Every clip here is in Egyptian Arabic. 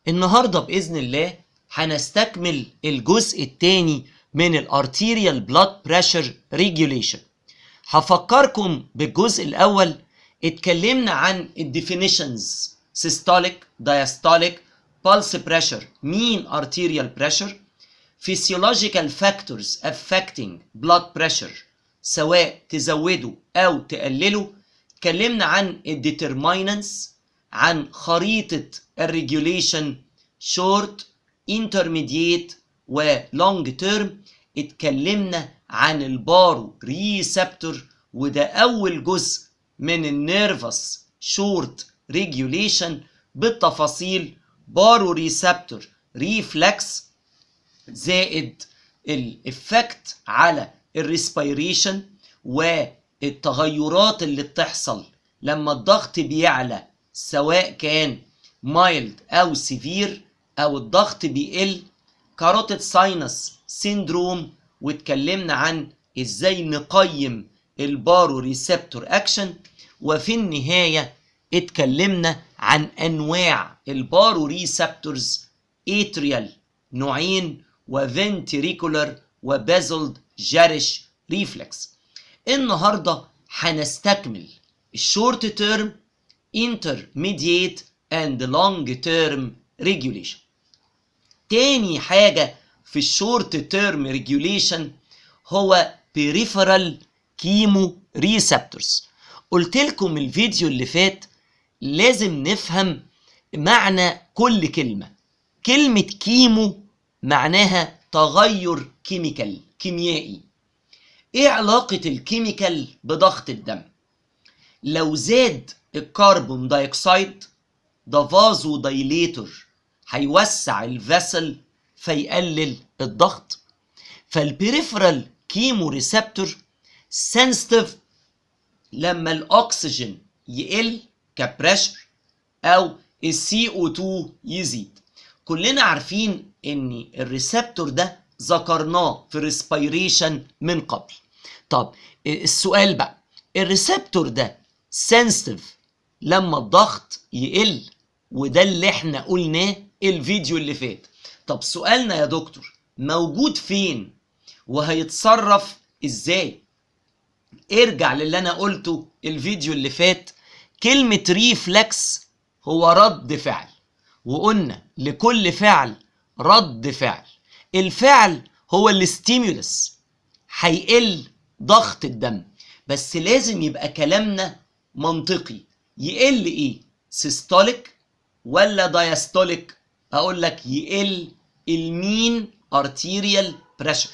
النهارده باذن الله هنستكمل الجزء الثاني من الارتيريال بلاد بريشر ريجوليشن هفكركم بالجزء الاول اتكلمنا عن الديفينيشنز systolic diastolic pulse pressure mean arterial pressure physiological factors affecting blood pressure سواء تزوده او تقلله اتكلمنا عن الديترمينانس عن خريطة الريجوليشن شورت intermediate و long term اتكلمنا عن البارو ريسبتور وده اول جزء من النيرفس شورت ريجوليشن بالتفاصيل بارو ريسبتور ريفلكس زائد الافكت على الريسبيريشن والتغيرات اللي بتحصل لما الضغط بيعلى سواء كان مايلد او سيفير او الضغط بيقل كاروتيد ساينس سيندروم واتكلمنا عن ازاي نقيم البارو ريسبتور اكشن وفي النهايه اتكلمنا عن انواع البارو ريسبتورز اتريال نوعين وفنتريكولر وبازلد جارش ريفلكس النهارده هنستكمل الشورت تيرم intermediate and long term regulation تاني حاجة في الشورت تيرم ريجوليشن هو peripheral كيمو ريسبتورز قلت لكم الفيديو اللي فات لازم نفهم معنى كل كلمة كلمة كيمو معناها تغير كيميكال كيميائي ايه علاقة الكيميكال بضغط الدم لو زاد الكربون دايوكسيد ده فازو دايليتور هيوسع الفاسل فيقلل الضغط فالبريفرال كيمو ريسبتور سنسيتيف لما الاكسجين يقل كبريشر او السي او 2 يزيد كلنا عارفين ان الريسبتور ده ذكرناه في الريسبيريشن من قبل طب السؤال بقى الريسبتور ده سنسيتيف لما الضغط يقل وده اللي احنا قلناه الفيديو اللي فات طب سؤالنا يا دكتور موجود فين وهيتصرف ازاي ارجع للي انا قلته الفيديو اللي فات كلمة ريفلكس هو رد فعل وقلنا لكل فعل رد فعل الفعل هو الستيمولس هيقل ضغط الدم بس لازم يبقى كلامنا منطقي يقل ايه سيستوليك ولا دايستوليك اقول لك يقل المين ارتيريال بريشر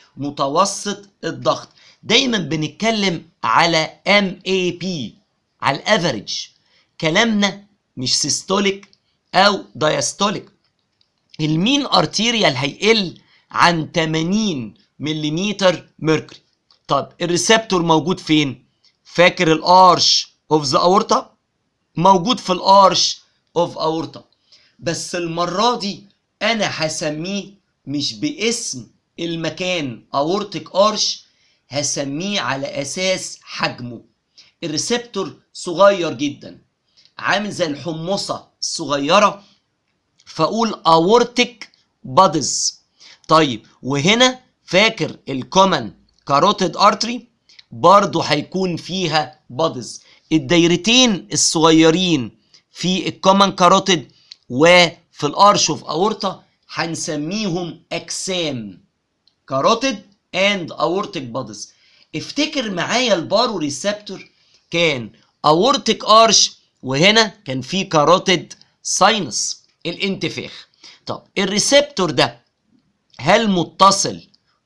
متوسط الضغط دايما بنتكلم على ام اي بي على الافريج كلامنا مش سيستوليك او دايستوليك المين ارتيريال هيقل عن 80 ملم ميركوري طب الريسبتور موجود فين فاكر الارش اوف ذا اورتا موجود في الارش اوف اورتا بس المره دي انا هسميه مش باسم المكان اورتيك ارش هسميه على اساس حجمه الريسبتور صغير جدا عامل زي الحمصه الصغيره فاقول اورتيك بادز طيب وهنا فاكر الكومن كاروتيد ارتري برضو هيكون فيها بادز الدايرتين الصغيرين في الكومن كاروتيد وفي الارش اوف اورتا هنسميهم اجسام كاروتيد اند اورتيك بادز افتكر معايا البارو ريسبتور كان اورتيك ارش وهنا كان في كاروتيد ساينس الانتفاخ طب الريسبتور ده هل متصل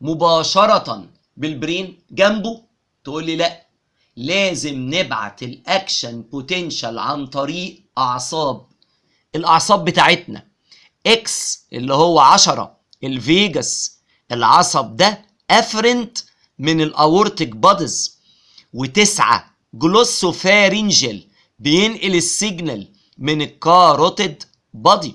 مباشرة بالبرين جنبه تقول لي لا لازم نبعت الاكشن بوتنشال عن طريق اعصاب الاعصاب بتاعتنا اكس اللي هو 10 الفيجاس العصب ده افرنت من الاورتيك بادز وتسعة جلوسوفارينجل بينقل السيجنال من الكاروتيد بادي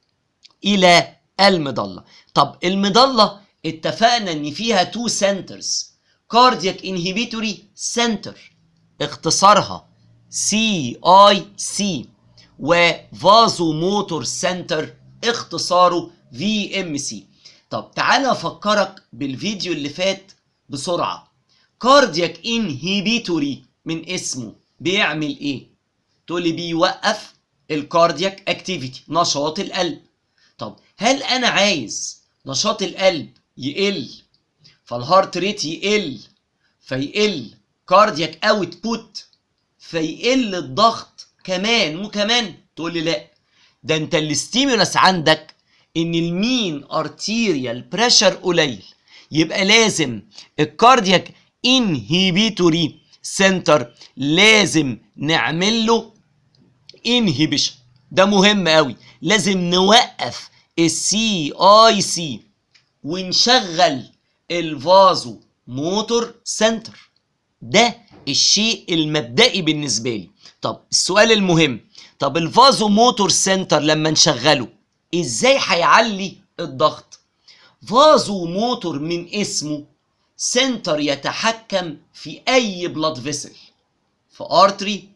الى المضله طب المضله اتفقنا ان فيها تو سنترز كاردياك انهبيتوري سنتر اختصارها سي اي سي وفازو موتور سنتر اختصاره في ام سي طب تعالى افكرك بالفيديو اللي فات بسرعه كاردياك انهيبيتوري من اسمه بيعمل ايه تقول لي بيوقف الكاردياك اكتيفيتي نشاط القلب طب هل انا عايز نشاط القلب يقل فالهارت ريت يقل فيقل كاردياك اوت بوت فيقل الضغط كمان وكمان تقول لي لا ده انت الاستيمولس عندك ان المين ارتيريال بريشر قليل يبقى لازم الكاردياك انهيبيتوري سنتر لازم نعمل له انهيبيشن ده مهم قوي لازم نوقف السي اي سي ونشغل الفازو موتور سنتر ده الشيء المبدئي بالنسبه لي طب السؤال المهم طب الفازو موتور سنتر لما نشغله ازاي هيعلي الضغط فازو موتور من اسمه سنتر يتحكم في اي بلاد فيسل في ارتري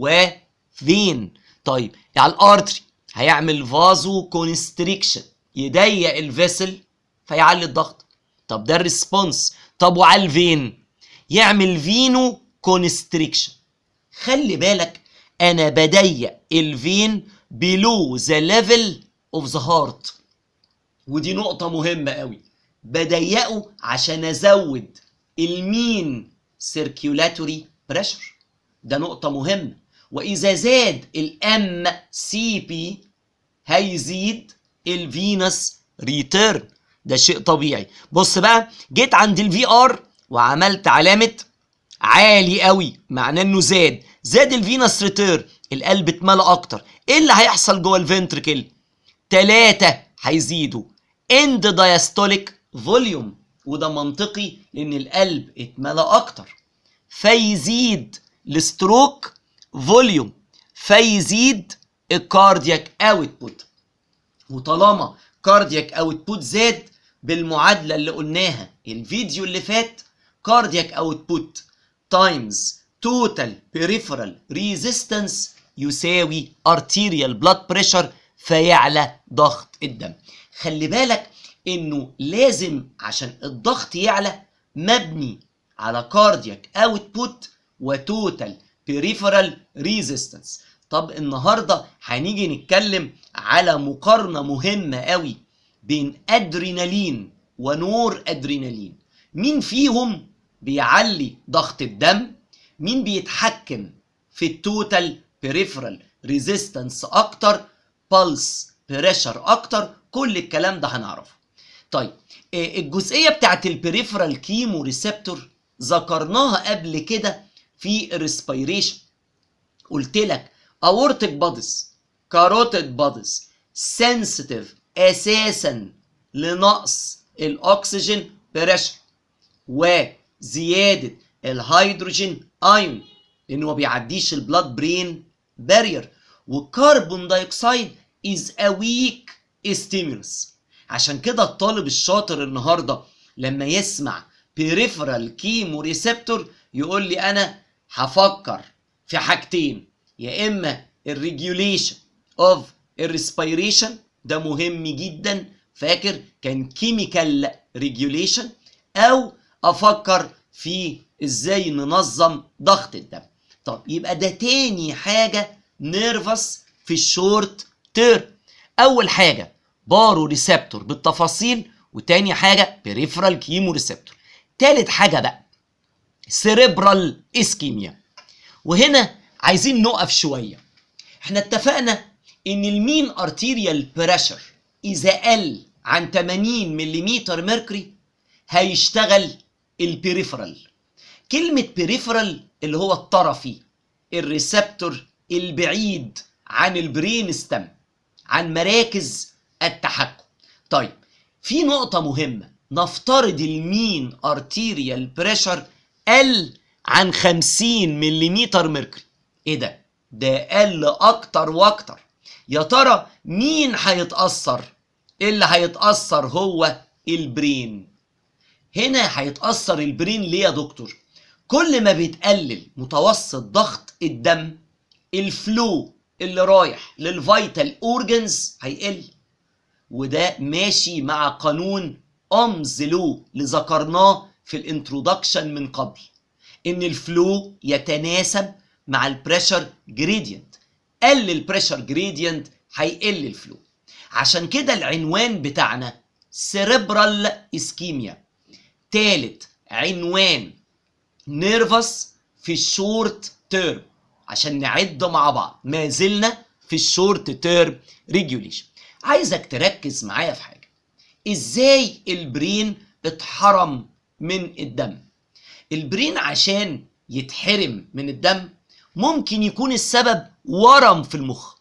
وفين طيب على الارتري هيعمل فازو كونستريكشن يضيق الفيسل فيعلي الضغط طب ده الريسبونس طب وعلى الفين يعمل فينو كونستريكشن خلي بالك انا بضيق الفين below the level of the heart ودي نقطة مهمة قوي بضيقه عشان ازود المين circulatory pressure ده نقطة مهمة واذا زاد الام سي بي هيزيد الفينس ريتيرن ده شيء طبيعي بص بقى جيت عند الفي ار وعملت علامة عالي قوي معناه انه زاد زاد الفينس ريتيرن القلب اتملى اكتر ايه اللي هيحصل جوه الفنتركل تلاتة هيزيدوا اند دايستوليك فوليوم وده منطقي لان القلب اتملى اكتر فيزيد الستروك فوليوم فيزيد الكاردياك اوتبوت وطالما كاردياك اوتبوت زاد بالمعادله اللي قلناها الفيديو اللي فات كاردياك اوتبوت تايمز توتال بيريفرال ريزيستنس يساوي ارتيريال بلاد بريشر فيعلى ضغط الدم خلي بالك انه لازم عشان الضغط يعلى مبني على كاردياك اوتبوت وتوتال بيريفرال ريزيستنس طب النهارده هنيجي نتكلم على مقارنه مهمه قوي بين ادرينالين ونور ادرينالين مين فيهم بيعلي ضغط الدم مين بيتحكم في التوتال بيريفرال ريزيستنس اكتر بلس بريشر اكتر كل الكلام ده هنعرفه طيب الجزئيه بتاعت البريفرال كيمو ريسبتور ذكرناها قبل كده في الريسبيريشن قلت لك اورتيك بادز كاروتيد بادز سنسيتيف اساسا لنقص الاكسجين بريشر وزياده الهيدروجين ايون لانه ما بيعديش البلاد برين بارير والكربون دايوكسيد از ا ويك ستيمولس عشان كده الطالب الشاطر النهارده لما يسمع بيريفرال كيمو ريسبتور يقول لي انا هفكر في حاجتين يا اما الريجوليشن اوف الريسبيريشن ده مهم جدا فاكر كان كيميكال ريجوليشن او افكر في ازاي ننظم ضغط الدم طب يبقى ده تاني حاجه نيرفس في الشورت تيرم اول حاجه بارو ريسبتور بالتفاصيل وتاني حاجه بريفرال كيمو ريسبتور تالت حاجه بقى سيريبرال اسكيميا وهنا عايزين نقف شويه احنا اتفقنا ان المين ارتيريال بريشر اذا قل عن 80 ملم ميركوري هيشتغل البريفرال كلمة بريفرال اللي هو الطرفي الريسبتور البعيد عن البرين ستم عن مراكز التحكم طيب في نقطة مهمة نفترض المين ارتيريال بريشر قل عن 50 ملم ميركوري ايه ده ده قل اكتر واكتر يا ترى مين هيتأثر اللي هيتأثر هو البرين هنا هيتأثر البرين ليه يا دكتور كل ما بيتقلل متوسط ضغط الدم الفلو اللي رايح للفيتال اورجنز هيقل وده ماشي مع قانون أمز لو اللي ذكرناه في الانترودكشن من قبل ان الفلو يتناسب مع البريشر جريدينت قل البريشر جريدينت هيقل الفلو عشان كده العنوان بتاعنا سيريبرال اسكيميا تالت عنوان نيرفس في الشورت تيرم عشان نعد مع بعض ما زلنا في الشورت تيرم ريجوليشن عايزك تركز معايا في حاجه ازاي البرين اتحرم من الدم البرين عشان يتحرم من الدم ممكن يكون السبب ورم في المخ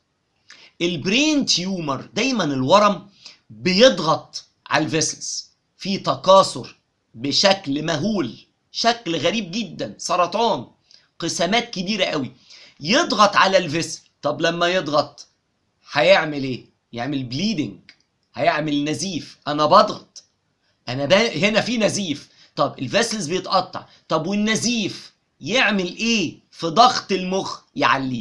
البرين تيومر دايما الورم بيضغط على الفيسلز في تكاثر بشكل مهول شكل غريب جدا سرطان قسمات كبيره قوي يضغط على الفيسل طب لما يضغط هيعمل ايه يعمل بليدنج هيعمل نزيف انا بضغط انا ب... هنا في نزيف طب الفيسلز بيتقطع طب والنزيف يعمل ايه في ضغط المخ يعليه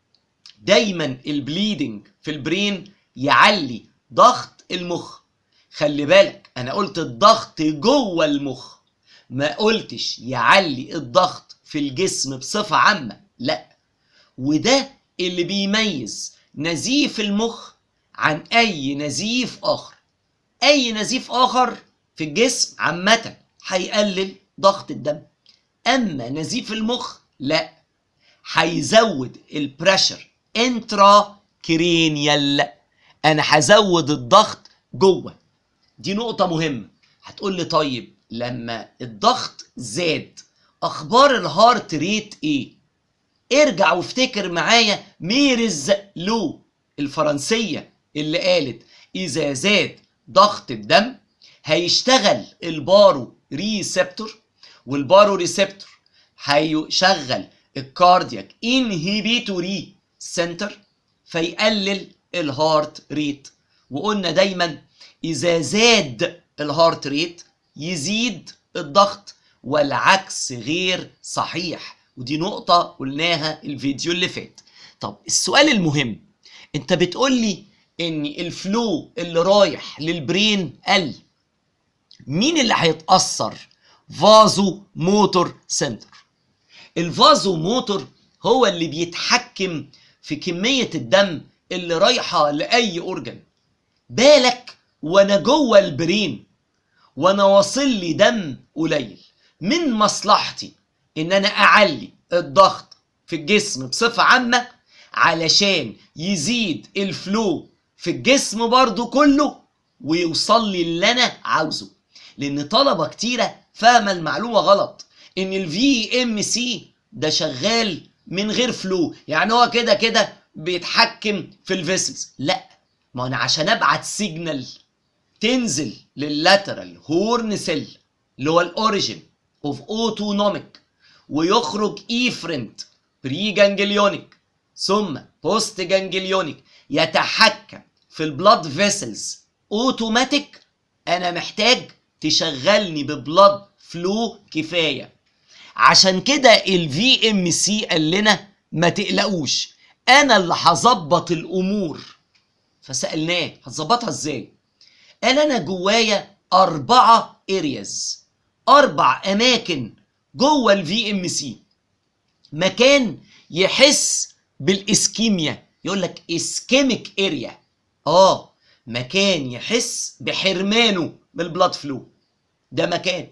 دايما البليدنج في البرين يعلي ضغط المخ خلي بالك انا قلت الضغط جوه المخ ما قلتش يعلي الضغط في الجسم بصفة عامة لا وده اللي بيميز نزيف المخ عن اي نزيف اخر اي نزيف اخر في الجسم عامة هيقلل ضغط الدم اما نزيف المخ لا هيزود البريشر انترا كرينيال انا هزود الضغط جوه دي نقطة مهمة هتقول لي طيب لما الضغط زاد اخبار الهارت ريت ايه ارجع وافتكر معايا ميرز لو الفرنسية اللي قالت اذا زاد ضغط الدم هيشتغل البارو ريسبتور والبارو ريسبتور هيشغل الكاردياك انهيبيتوري سنتر فيقلل الهارت ريت وقلنا دايما اذا زاد الهارت ريت يزيد الضغط والعكس غير صحيح ودي نقطة قلناها الفيديو اللي فات طب السؤال المهم انت بتقول لي ان الفلو اللي رايح للبرين قل مين اللي هيتأثر فازو موتور سنتر الفازو موتور هو اللي بيتحكم في كمية الدم اللي رايحة لأي أورجن بالك وأنا جوه البرين وأنا واصل لي دم قليل من مصلحتي إن أنا أعلي الضغط في الجسم بصفة عامة علشان يزيد الفلو في الجسم برضو كله ويوصل لي اللي أنا عاوزه لأن طلبة كتيرة فاهمة المعلومة غلط إن الفي ام سي ده شغال من غير فلو يعني هو كده كده بيتحكم في الفيسلز لا ما انا عشان ابعت سيجنال تنزل لللاترال هورن سيل اللي هو الاوريجين اوف اوتونوميك ويخرج ايفرنت بري جانجليونيك ثم بوست جانجليونيك يتحكم في البلاد فيسلز اوتوماتيك انا محتاج تشغلني ببلاد فلو كفايه عشان كده الفي ام سي قال لنا ما تقلقوش انا اللي هظبط الامور فسالناه هتظبطها ازاي قال انا جوايا اربعه ارياز اربع اماكن جوه الفي ام سي مكان يحس بالاسكيميا يقول لك اسكيميك اريا اه مكان يحس بحرمانه من البلاد فلو ده مكان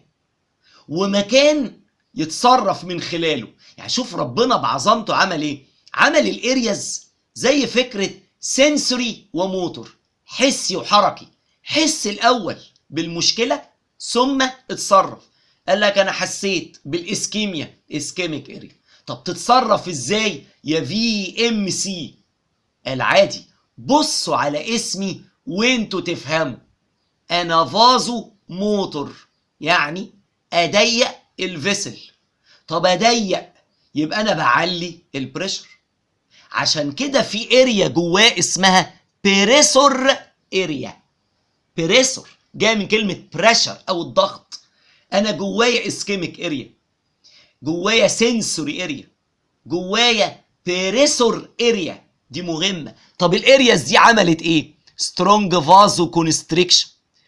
ومكان يتصرف من خلاله يعني شوف ربنا بعظمته عمل ايه عمل الارياز زي فكرة سنسوري وموتور حسي وحركي حس الاول بالمشكلة ثم اتصرف قال لك انا حسيت بالاسكيميا اسكيميك اريا طب تتصرف ازاي يا في ام سي قال عادي بصوا على اسمي وانتوا تفهموا انا فازو موتور يعني اضيق الفيسل طب اضيق يبقى انا بعلي البريشر عشان كده في اريا جواه اسمها بريسور اريا بريسور جايه من كلمه بريشر او الضغط انا جوايا اسكيميك اريا جوايا سنسوري اريا جوايا بريسور اريا دي مهمه طب الارياز دي عملت ايه سترونج فازو كونستريكشن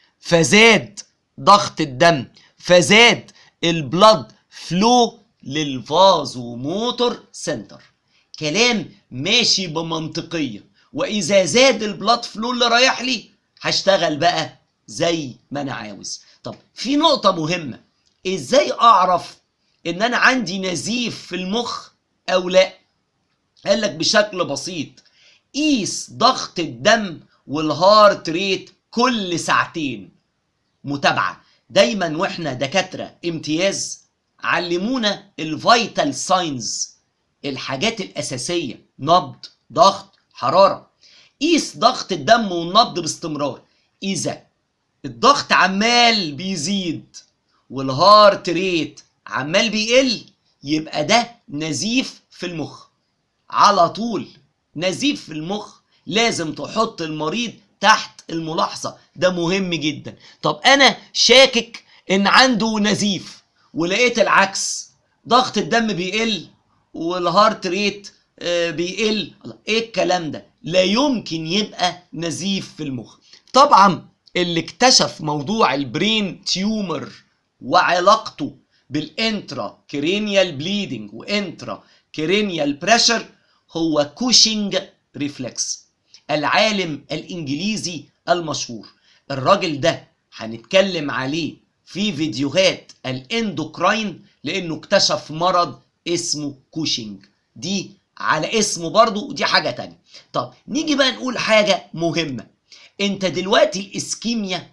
فزاد ضغط الدم فزاد البلد فلو للفازو موتور سنتر كلام ماشي بمنطقيه واذا زاد البلاد فلو اللي رايح لي هشتغل بقى زي ما انا عاوز طب في نقطه مهمه ازاي اعرف ان انا عندي نزيف في المخ او لا قال لك بشكل بسيط قيس ضغط الدم والهارت ريت كل ساعتين متابعه دايما واحنا دكاتره امتياز علمونا الفيتال ساينز الحاجات الاساسيه نبض ضغط حراره قيس ضغط الدم والنبض باستمرار اذا الضغط عمال بيزيد والهارت ريت عمال بيقل يبقى ده نزيف في المخ على طول نزيف في المخ لازم تحط المريض تحت الملاحظه ده مهم جدا طب انا شاكك ان عنده نزيف ولقيت العكس ضغط الدم بيقل والهارت ريت آه، بيقل ايه الكلام ده لا يمكن يبقى نزيف في المخ طبعا اللي اكتشف موضوع البرين تيومر وعلاقته بالانترا كرينيال بليدنج وانترا كرينيال بريشر هو كوشنج ريفلكس العالم الانجليزي المشهور الراجل ده هنتكلم عليه في فيديوهات الاندوكراين لانه اكتشف مرض اسمه كوشنج دي على اسمه برضو ودي حاجة تانية طب نيجي بقى نقول حاجة مهمة انت دلوقتي الاسكيميا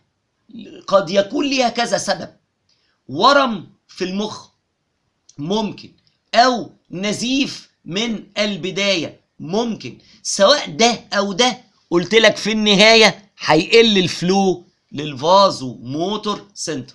قد يكون ليها كذا سبب ورم في المخ ممكن او نزيف من البداية ممكن سواء ده او ده قلت لك في النهاية هيقل الفلو للفازو موتور سنتر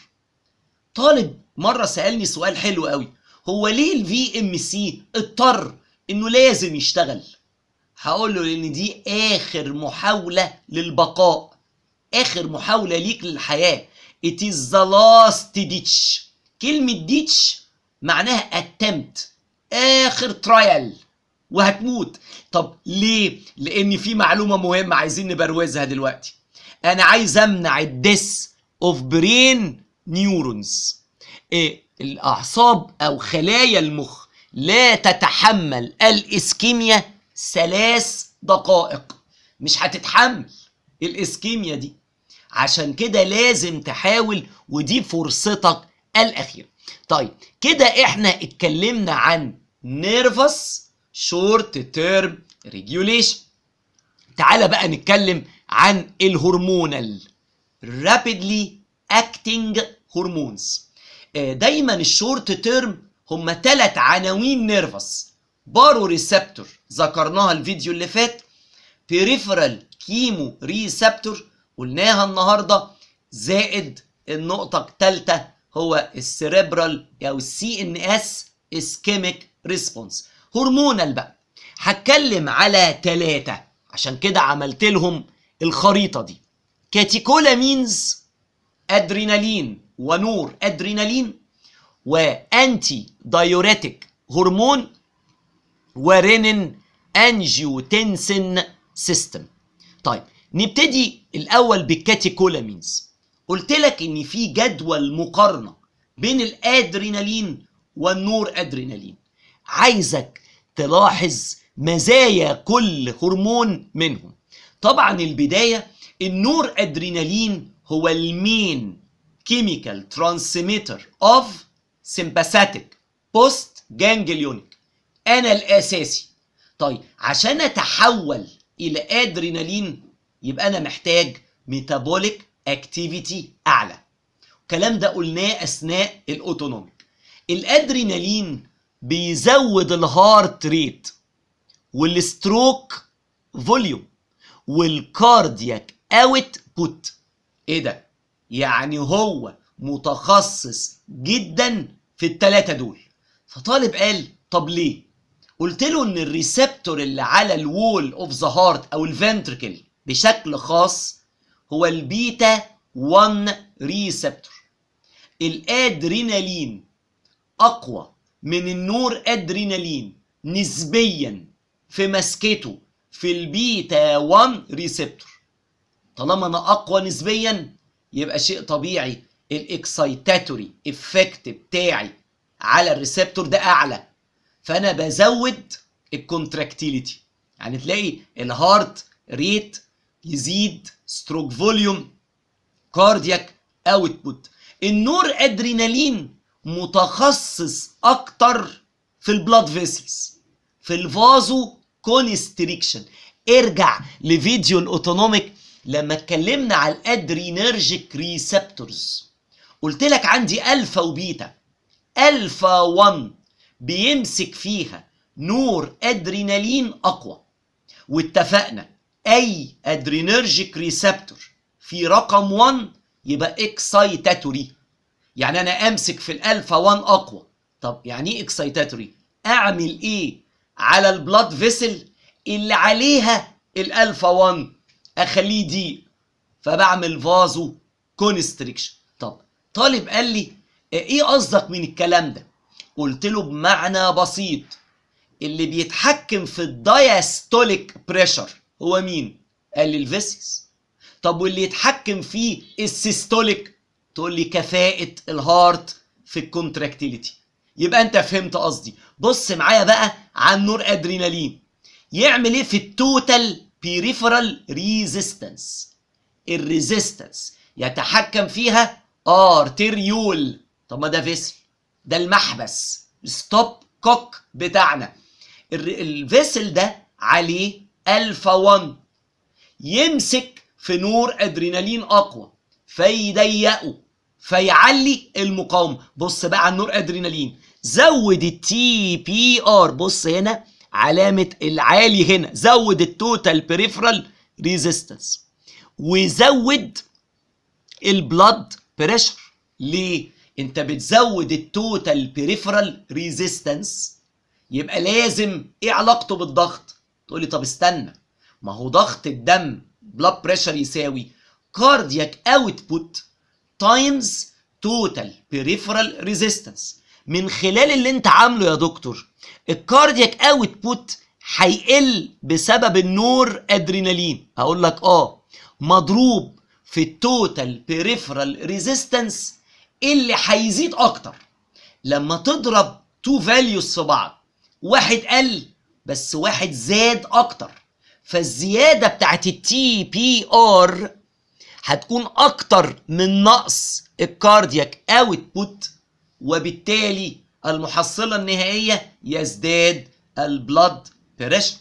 طالب مرة سألني سؤال حلو قوي هو ليه الفي ام سي اضطر انه لازم يشتغل هقول له لان دي اخر محاولة للبقاء اخر محاولة ليك للحياة it is the last ditch كلمة ditch معناها attempt اخر ترايل وهتموت طب ليه لان في معلومة مهمة عايزين نبروزها دلوقتي انا عايز امنع الدس اوف برين نيورونز إيه الاعصاب او خلايا المخ لا تتحمل الاسكيميا ثلاث دقائق مش هتتحمل الاسكيميا دي عشان كده لازم تحاول ودي فرصتك الاخيره طيب كده احنا اتكلمنا عن نيرفس شورت تيرم ريجوليشن تعالى بقى نتكلم عن الهرمونال rapidly acting هرمونز دايما الشورت تيرم هم ثلاث عناوين نيرفس بارو ريسبتور ذكرناها الفيديو اللي فات بيريفرال كيمو ريسبتور قلناها النهارده زائد النقطة الثالثة هو السيريبرال او السي ان اس اسكيميك ريسبونس هرمونال بقى هتكلم على ثلاثة عشان كده عملت لهم الخريطة دي كاتيكولامينز ادرينالين ونور ادرينالين وانتي دايوريتك هرمون ورينين انجيوتنسين سيستم طيب نبتدي الاول بالكاتيكولامينز قلت لك ان في جدول مقارنه بين الادرينالين والنور ادرينالين عايزك تلاحظ مزايا كل هرمون منهم طبعا البدايه النور ادرينالين هو المين كيميكال ترانسميتر اوف سمباثيك بوست جانجليونيك انا الاساسي طيب عشان اتحول الى ادرينالين يبقى انا محتاج ميتابوليك اكتيفيتي اعلى الكلام ده قلناه اثناء الاوتونوميك الادرينالين بيزود الهارت ريت والستروك فوليوم والكاردياك اوت بوت ايه ده يعني هو متخصص جدا في التلاتة دول فطالب قال طب ليه قلت له ان الريسبتور اللي على الوول اوف ذا هارت او الفنتركل بشكل خاص هو البيتا 1 ريسبتور الادرينالين اقوى من النور ادرينالين نسبيا في مسكته في البيتا 1 ريسبتور طالما انا اقوى نسبيا يبقى شيء طبيعي الاكسايتاتوري افكت بتاعي على الريسبتور ده اعلى فانا بزود الكونتراكتيليتي يعني تلاقي الهارت ريت يزيد ستروك فوليوم كاردياك اوتبوت النور ادرينالين متخصص اكتر في البلاد فيسلز في الفازو كونستريكشن ارجع لفيديو الاوتونوميك لما اتكلمنا على الادرينرجيك ريسبتورز قلت لك عندي الفا وبيتا الفا 1 بيمسك فيها نور ادرينالين اقوى واتفقنا اي ادرينرجيك ريسبتور في رقم 1 يبقى اكسايتاتوري يعني انا امسك في الالفا 1 اقوى طب يعني ايه اكسايتاتوري اعمل ايه على البلاد فيسل اللي عليها الالفا 1 اخليه دي فبعمل فازو كونستريكشن طب طالب قال لي ايه قصدك من الكلام ده قلت له بمعنى بسيط اللي بيتحكم في الدايستوليك بريشر هو مين قال لي الفيسيس طب واللي يتحكم في السيستوليك تقول لي كفاءة الهارت في الكونتراكتيليتي يبقى انت فهمت قصدي بص معايا بقى على النور ادرينالين يعمل ايه في التوتال بيريفرال ريزيستنس الريزيستنس يتحكم فيها ارتريول طب ما ده فيسل ده المحبس ستوب كوك بتاعنا الفيسل ده عليه الفا 1 يمسك في نور ادرينالين اقوى فيضيقه فيعلي المقاومه بص بقى على النور ادرينالين زود التي بي ار بص هنا علامه العالي هنا زود التوتال بريفرال ريزيستنس وزود البلاد بريشر ليه انت بتزود التوتال بريفرال ريزيستنس يبقى لازم ايه علاقته بالضغط تقول لي طب استنى ما هو ضغط الدم بلاد بريشر يساوي كاردياك اوتبوت تايمز توتال بريفرال ريزيستنس من خلال اللي انت عامله يا دكتور الكاردياك اوتبوت هيقل بسبب النور ادرينالين هقول لك اه مضروب في التوتال بريفرال ريزيستنس اللي هيزيد اكتر لما تضرب تو فاليوز في بعض واحد قل بس واحد زاد اكتر فالزياده بتاعت التي بي ار هتكون اكتر من نقص الكاردياك اوتبوت وبالتالي المحصله النهائيه يزداد البلاد بريشر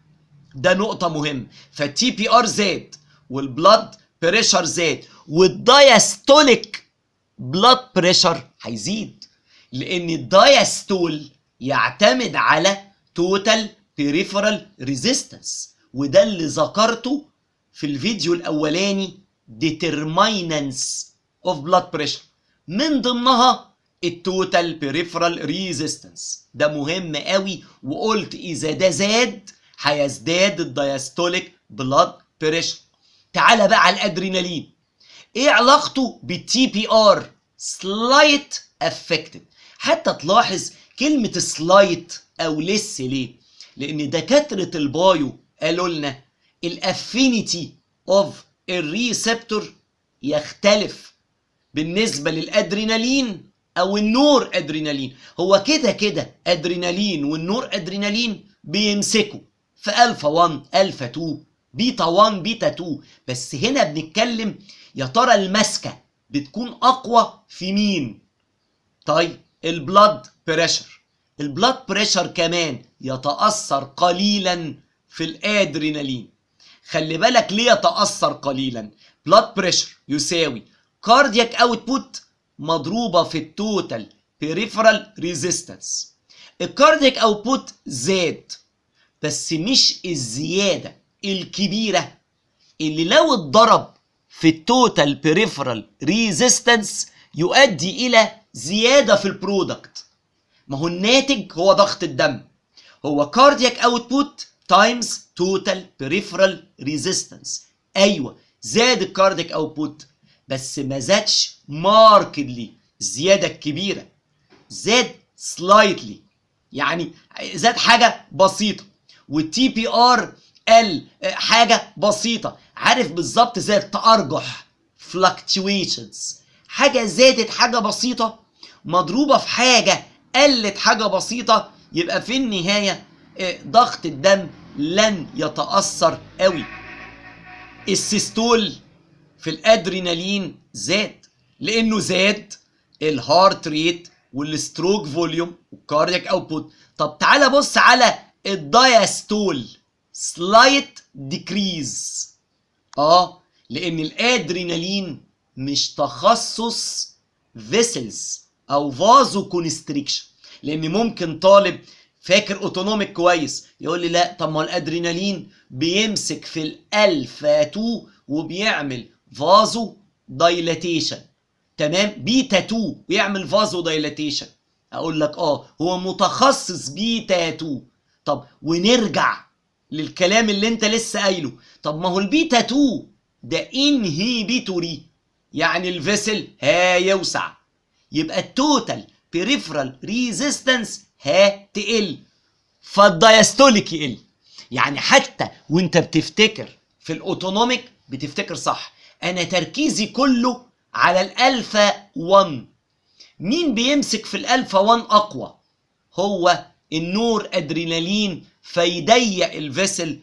ده نقطة مهمة فالتي بي ار زاد والبلاد بريشر زاد والدايستوليك بلاد بريشر هيزيد لان الدايستول يعتمد على توتال بيريفرال ريزيستنس وده اللي ذكرته في الفيديو الاولاني determinants of blood pressure من ضمنها التوتال بيريفرال ريزيستنس ده مهم قوي وقلت اذا ده زاد هيزداد الدايستوليك بلاد بريشر تعالى بقى على الادرينالين ايه علاقته بالتي بي ار سلايت افكتد حتى تلاحظ كلمه سلايت او لس ليه لان دكاتره البايو قالوا لنا الافينيتي اوف الريسبتور يختلف بالنسبه للادرينالين او النور ادرينالين هو كده كده ادرينالين والنور ادرينالين بيمسكوا في الفا 1 الفا 2 بيتا 1 بيتا 2 بس هنا بنتكلم يا ترى المسكه بتكون اقوى في مين طيب البلاد بريشر البلاد بريشر كمان يتاثر قليلا في الادرينالين خلي بالك ليه يتاثر قليلا بلاد بريشر يساوي كاردياك اوتبوت مضروبه في التوتال بيريفرال ريزيستنس الكاردياك اوتبوت زاد بس مش الزياده الكبيره اللي لو اتضرب في التوتال بيريفرال ريزيستنس يؤدي الى زياده في البرودكت ما هو الناتج هو ضغط الدم هو كاردياك اوتبوت تايمز توتال بيريفرال ريزيستنس ايوه زاد الكاردياك اوتبوت بس ما زادش ماركدلي الزياده الكبيره زاد سلايتلي يعني زاد حاجه بسيطه والتي بي ار قل حاجه بسيطه عارف بالظبط زي التأرجح fluctuations حاجة زادت حاجة بسيطة مضروبة في حاجة قلت حاجة بسيطة يبقى في النهاية آه، ضغط الدم لن يتأثر قوي السيستول في الادرينالين زاد لانه زاد الهارت ريت والستروك فوليوم والكاردياك اوتبوت طب تعالى بص على الدايستول سلايت ديكريز اه لان الادرينالين مش تخصص فيسلز او فازو كونستريكشن لان ممكن طالب فاكر اوتونوميك كويس يقول لي لا طب ما هو الادرينالين بيمسك في الالفا 2 وبيعمل فازو دايلاتيشن تمام بيتا 2 ويعمل فازو دايلاتيشن اقول لك اه هو متخصص بيتا 2 طب ونرجع للكلام اللي انت لسه قايله طب ما هو البيتا 2 ده انهيبيتوري يعني الفيسل هيوسع يبقى التوتال بريفرال ريزيستنس هتقل فالدايستوليك يقل يعني حتى وانت بتفتكر في الاوتونوميك بتفتكر صح انا تركيزي كله على الالفا 1 مين بيمسك في الالفا 1 اقوى هو النور ادرينالين فيضيق الفيسل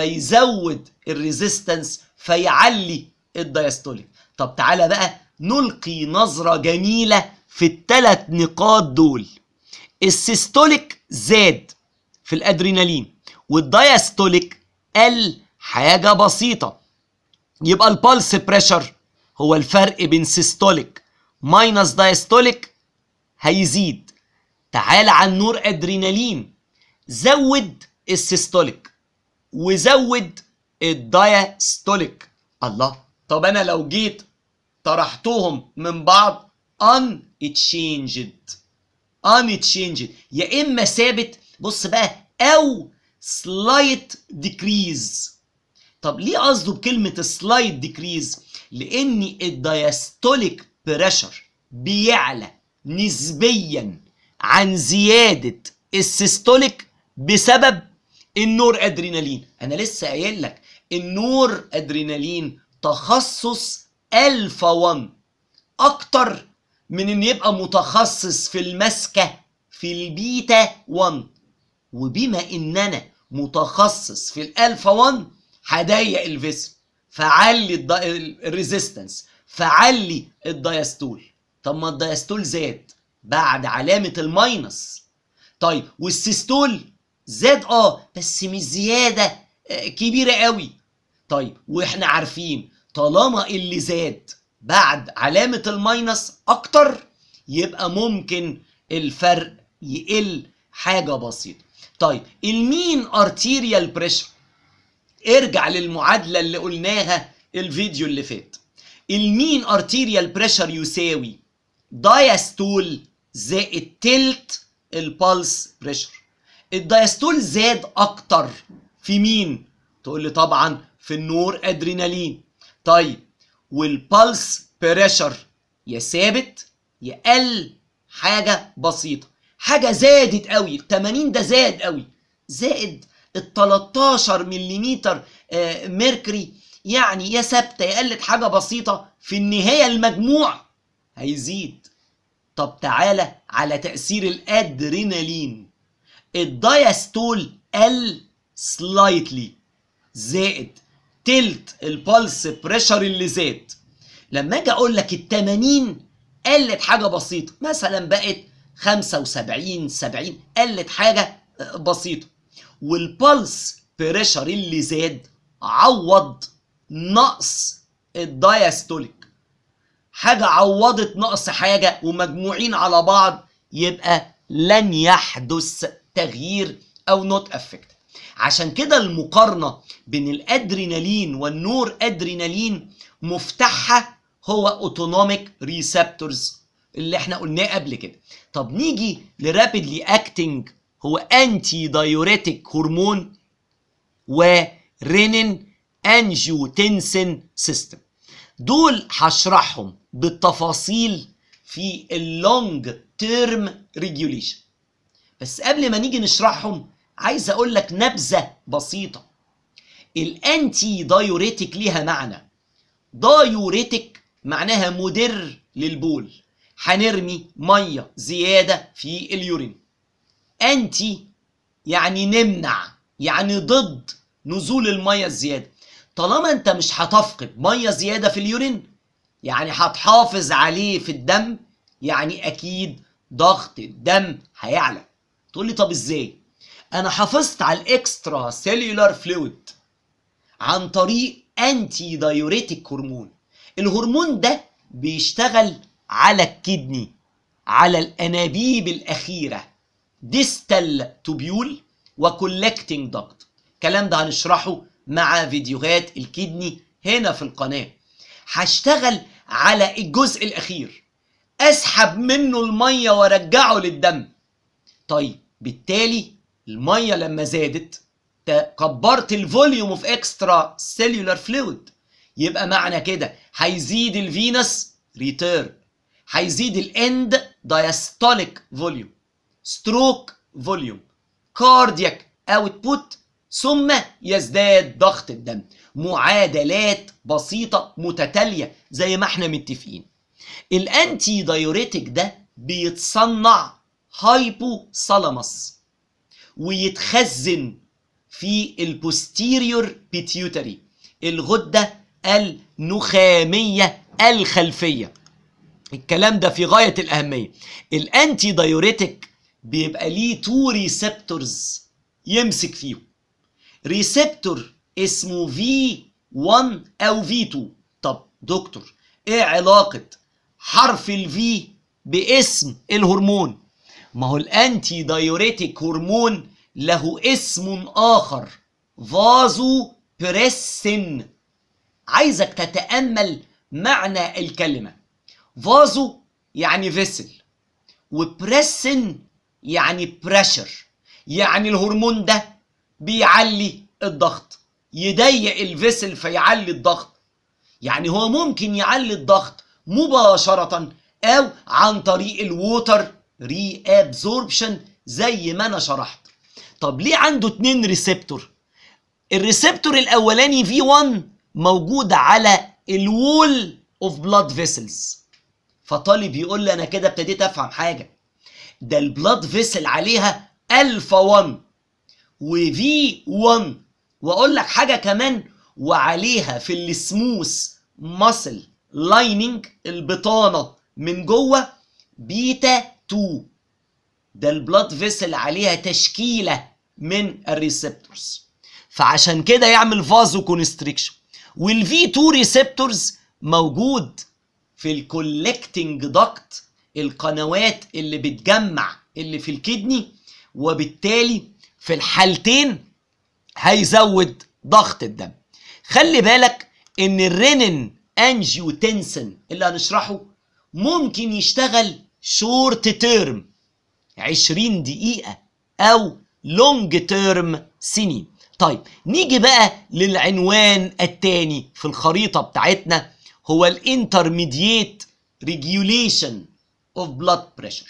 فيزود الريزيستنس فيعلي الدايستوليك طب تعالى بقى نلقي نظرة جميلة في الثلاث نقاط دول السيستوليك زاد في الادرينالين والدايستوليك قل حاجة بسيطة يبقى البلس بريشر هو الفرق بين سيستوليك ماينس دايستوليك هيزيد تعال على النور ادرينالين زود السيستوليك وزود الدايستوليك الله طب انا لو جيت طرحتهم من بعض unchanged unchanged يا اما ثابت بص بقى او slight decrease طب ليه قصده بكلمة سلايد ديكريز؟ لأن الدايستوليك بريشر بيعلى نسبيا عن زيادة السيستوليك بسبب النور ادرينالين انا لسه قايل لك النور ادرينالين تخصص الفا 1 اكتر من ان يبقى متخصص في المسكه في البيتا 1 وبما ان انا متخصص في الالفا 1 هضيق الفيسل فعلي الريزيستنس فعلي الدايستول طب ما الدايستول زاد بعد علامه الماينس طيب والسيستول زاد اه بس مش زياده آه، كبيره قوي طيب واحنا عارفين طالما اللي زاد بعد علامه الماينس اكتر يبقى ممكن الفرق يقل حاجه بسيطه طيب المين ارتيريال بريشر ارجع للمعادله اللي قلناها الفيديو اللي فات المين ارتيريال بريشر يساوي دايستول زائد تلت البلس بريشر الدايستول زاد اكتر في مين تقول لي طبعا في النور ادرينالين طيب والبلس بريشر يا ثابت يا قل حاجه بسيطه حاجه زادت قوي 80 ده زاد قوي زائد ال 13 ملم ميركوري يعني يا ثابته يا قلت حاجه بسيطه في النهايه المجموع هيزيد طب تعالى على تأثير الأدرينالين الدايستول قل سلايتلي زائد تلت البلس بريشر اللي زاد لما اجي اقول لك ال 80 قلت حاجه بسيطه مثلا بقت 75 70 قلت حاجه بسيطه والبلس بريشر اللي زاد عوض نقص الدايستوليك حاجة عوضت نقص حاجة ومجموعين على بعض يبقى لن يحدث تغيير أو نوت افكت عشان كده المقارنة بين الأدرينالين والنور أدرينالين مفتاحها هو اوتونوميك ريسبتورز اللي احنا قلناه قبل كده طب نيجي لرابيدلي اكتنج هو انتي دايوريتك هرمون ورينين انجيوتنسين سيستم دول هشرحهم بالتفاصيل في اللونج تيرم ريجوليشن بس قبل ما نيجي نشرحهم عايز اقول لك نبذه بسيطه الانتي دايوريتك ليها معنى دايوريتك معناها مدر للبول هنرمي ميه زياده في اليورين انتي يعني نمنع يعني ضد نزول الميه الزياده طالما انت مش هتفقد ميه زياده في اليورين يعني هتحافظ عليه في الدم يعني اكيد ضغط الدم هيعلى تقول لي طب ازاي انا حافظت على الاكسترا سيلولار فلويد عن طريق انتي دايوريتك هرمون الهرمون ده بيشتغل على الكدني على الانابيب الاخيره ديستال توبيول وكولكتنج داكت الكلام ده هنشرحه مع فيديوهات الكدني هنا في القناه هشتغل على الجزء الاخير اسحب منه الميه وارجعه للدم طيب بالتالي الميه لما زادت كبرت الفوليوم اوف اكسترا سيلولار فلويد يبقى معنى كده هيزيد الفينس ريتيرن هيزيد الاند دايستوليك فوليوم ستروك فوليوم كاردياك اوتبوت ثم يزداد ضغط الدم معادلات بسيطة متتالية زي ما احنا متفقين الانتي دايوريتك ده بيتصنع هايبو ثالاموس ويتخزن في البوستيريور بيتيوتري الغدة النخامية الخلفية الكلام ده في غاية الأهمية الأنتي دايوريتك بيبقى ليه تو ريسبتورز يمسك فيهم ريسبتور اسمه V1 أو V2 طب دكتور إيه علاقة حرف الفي باسم الهرمون ما هو الأنتي دايوريتك هرمون له اسم آخر فازو بريسن عايزك تتأمل معنى الكلمة فازو يعني فيسل وبريسن يعني بريشر يعني الهرمون ده بيعلي الضغط يضيق الفيسل فيعلي الضغط يعني هو ممكن يعلي الضغط مباشرة أو عن طريق الووتر ري ابزوربشن زي ما أنا شرحت طب ليه عنده اتنين ريسبتور الريسبتور الاولاني في 1 موجود على الوول اوف بلاد فيسلز فطالب يقول لي انا كده ابتديت افهم حاجه ده البلاد فيسل عليها الفا 1 وفي 1 واقول لك حاجه كمان وعليها في السموث ماسل لايننج البطانه من جوه بيتا 2 ده البلاد فيسل عليها تشكيله من الريسبتورز فعشان كده يعمل فازو كونستريكشن والفي 2 ريسبتورز موجود في الكولكتنج داكت القنوات اللي بتجمع اللي في الكدني وبالتالي في الحالتين هيزود ضغط الدم خلي بالك ان الرينين انجيوتنسن اللي هنشرحه ممكن يشتغل شورت تيرم 20 دقيقة أو لونج تيرم سنين طيب نيجي بقى للعنوان الثاني في الخريطة بتاعتنا هو الانترميديت ريجوليشن اوف بلاد بريشر